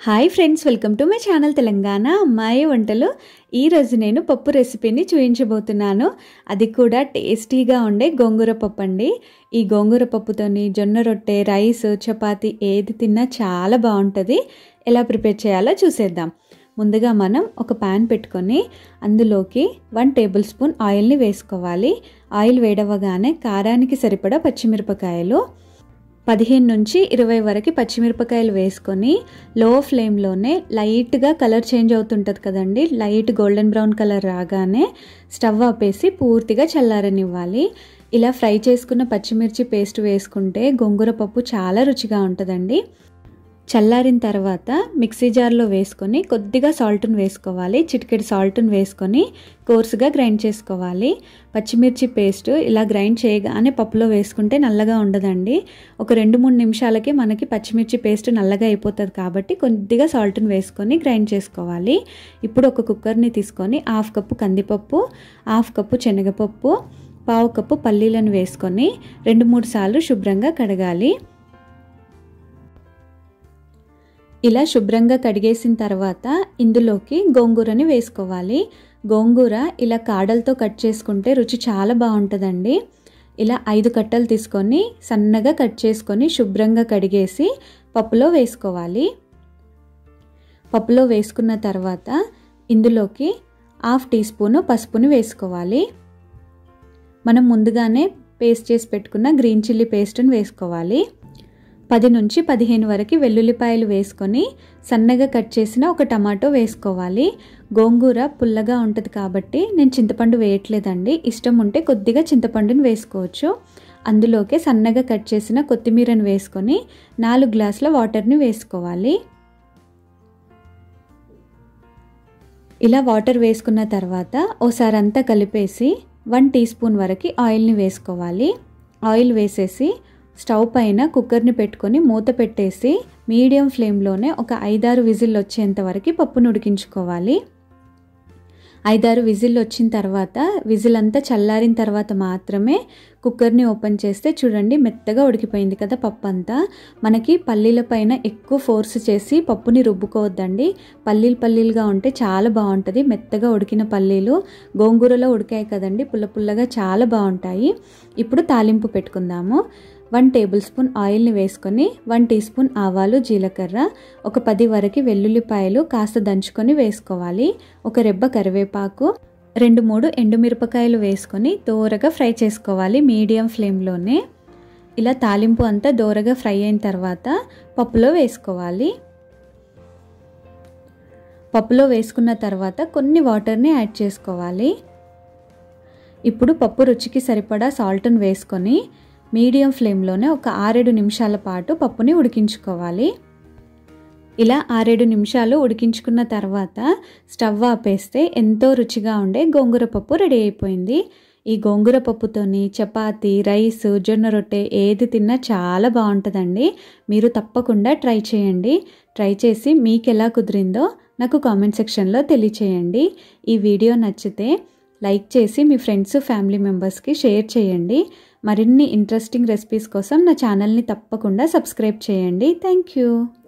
hi friends welcome to my channel Telangana అమ్మాయి వంటలు ఈరోజు నేను పప్పు రెసిపీని చూపించబోతున్నాను అది కూడా టేస్టీగా ఉండే గోంగూర పప్పు అండి ఈ గోంగూర పప్పుతోని జొన్న రొట్టె రైస్ చపాతి ఏది తిన్నా చాలా బాగుంటుంది ఎలా ప్రిపేర్ చేయాలో చూసేద్దాం ముందుగా మనం ఒక ప్యాన్ పెట్టుకొని అందులోకి వన్ టేబుల్ స్పూన్ ఆయిల్ని వేసుకోవాలి ఆయిల్ వేడవగానే కారానికి సరిపడా పచ్చిమిరపకాయలు పదిహేను నుంచి ఇరవై వరకు పచ్చిమిరపకాయలు వేసుకొని లో ఫ్లేమ్లోనే లైట్గా కలర్ చేంజ్ అవుతుంటుంది కదండి లైట్ గోల్డెన్ బ్రౌన్ కలర్ రాగానే స్టవ్ ఆపేసి పూర్తిగా చల్లారనివ్వాలి ఇలా ఫ్రై చేసుకున్న పచ్చిమిర్చి పేస్ట్ వేసుకుంటే గోంగూర పప్పు చాలా రుచిగా ఉంటుందండి చల్లారిన తర్వాత మిక్సీ జార్లో వేసుకొని కొద్దిగా సాల్ట్ని వేసుకోవాలి చిటికెడు సాల్ట్ని వేసుకొని కోర్సుగా గ్రైండ్ చేసుకోవాలి పచ్చిమిర్చి పేస్ట్ ఇలా గ్రైండ్ చేయగానే పప్పులో వేసుకుంటే నల్లగా ఉండదండి ఒక రెండు మూడు నిమిషాలకి మనకి పచ్చిమిర్చి పేస్ట్ నల్లగా అయిపోతుంది కాబట్టి కొద్దిగా సాల్ట్ని వేసుకొని గ్రైండ్ చేసుకోవాలి ఇప్పుడు ఒక కుక్కర్ని తీసుకొని హాఫ్ కప్పు కందిపప్పు హాఫ్ కప్పు శనగపప్పు పావు కప్పు పల్లీలను వేసుకొని రెండు మూడు సార్లు శుభ్రంగా కడగాలి ఇలా శుభ్రంగా కడిగేసిన తర్వాత ఇందులోకి గోంగూరని వేసుకోవాలి గోంగూర ఇలా కాడలతో కట్ చేసుకుంటే రుచి చాలా బాగుంటుందండి ఇలా ఐదు కట్టలు తీసుకొని సన్నగా కట్ చేసుకొని శుభ్రంగా కడిగేసి పప్పులో వేసుకోవాలి పప్పులో వేసుకున్న తర్వాత ఇందులోకి హాఫ్ టీ స్పూను పసుపుని వేసుకోవాలి మనం ముందుగానే పేస్ట్ చేసి పెట్టుకున్న గ్రీన్ చిల్లీ పేస్ట్ని వేసుకోవాలి పది నుంచి పదిహేను వరకు వెల్లుల్లిపాయలు వేసుకొని సన్నగా కట్ చేసిన ఒక టమాటో వేసుకోవాలి గోంగూర పుల్లగా ఉంటుంది కాబట్టి నేను చింతపండు వేయట్లేదండి ఇష్టం ఉంటే కొద్దిగా చింతపండుని వేసుకోవచ్చు అందులోకే సన్నగా కట్ చేసిన కొత్తిమీరను వేసుకొని నాలుగు గ్లాసుల వాటర్ని వేసుకోవాలి ఇలా వాటర్ వేసుకున్న తర్వాత ఓసారి అంతా కలిపేసి వన్ టీ స్పూన్ వరకు ఆయిల్ని వేసుకోవాలి ఆయిల్ వేసేసి స్టవ్ పైన కుక్కర్ని పెట్టుకొని మూత పెట్టేసి మీడియం ఫ్లేమ్లోనే ఒక ఐదారు విజిల్ వచ్చేంత వరకు పప్పును ఉడికించుకోవాలి ఐదారు విజిల్ వచ్చిన తర్వాత విజిల్ అంతా చల్లారిన తర్వాత మాత్రమే కుక్కర్ని ఓపెన్ చేస్తే చూడండి మెత్తగా ఉడికిపోయింది కదా పప్పు అంతా మనకి పల్లీల పైన ఎక్కువ ఫోర్స్ చేసి పప్పుని రుబ్బుకోవద్దండి పల్లీలు పల్లీలుగా ఉంటే చాలా బాగుంటుంది మెత్తగా ఉడికిన పల్లీలు గోంగూరలో ఉడికాయి కదండి పుల్ల పుల్లగా చాలా బాగుంటాయి ఇప్పుడు తాలింపు పెట్టుకుందాము వన్ టేబుల్ స్పూన్ ఆయిల్ని వేసుకొని వన్ టీ స్పూన్ ఆవాలు జీలకర్ర ఒక పది వరకు వెల్లుల్లిపాయలు కాస్త దంచుకొని వేసుకోవాలి ఒక రెబ్బ కరివేపాకు రెండు మూడు ఎండుమిరపకాయలు వేసుకొని దోరగా ఫ్రై చేసుకోవాలి మీడియం ఫ్లేమ్లోనే ఇలా తాలింపు అంతా దోరగా ఫ్రై అయిన తర్వాత పప్పులో వేసుకోవాలి పప్పులో వేసుకున్న తర్వాత కొన్ని వాటర్ని యాడ్ చేసుకోవాలి ఇప్పుడు పప్పు రుచికి సరిపడా సాల్ట్ని వేసుకొని మీడియం ఫ్లేమ్లోనే ఒక ఆరేడు నిమిషాల పాటు పప్పుని ఉడికించుకోవాలి ఇలా ఆరేడు నిమిషాలు ఉడికించుకున్న తర్వాత స్టవ్ ఆపేస్తే ఎంతో రుచిగా ఉండే గోంగూర పప్పు రెడీ అయిపోయింది ఈ గోంగూర పప్పుతోని చపాతి రైస్ జొన్న రొట్టె ఏది తిన్నా చాలా బాగుంటుందండి మీరు తప్పకుండా ట్రై చేయండి ట్రై చేసి మీకు ఎలా కుదిరిందో నాకు కామెంట్ సెక్షన్లో తెలియచేయండి ఈ వీడియో నచ్చితే లైక్ చేసి మీ ఫ్రెండ్స్ ఫ్యామిలీ మెంబర్స్కి షేర్ చేయండి మరిన్ని ఇంట్రెస్టింగ్ రెసిపీస్ కోసం నా ఛానల్ని తప్పకుండా సబ్స్క్రైబ్ చేయండి థ్యాంక్ యూ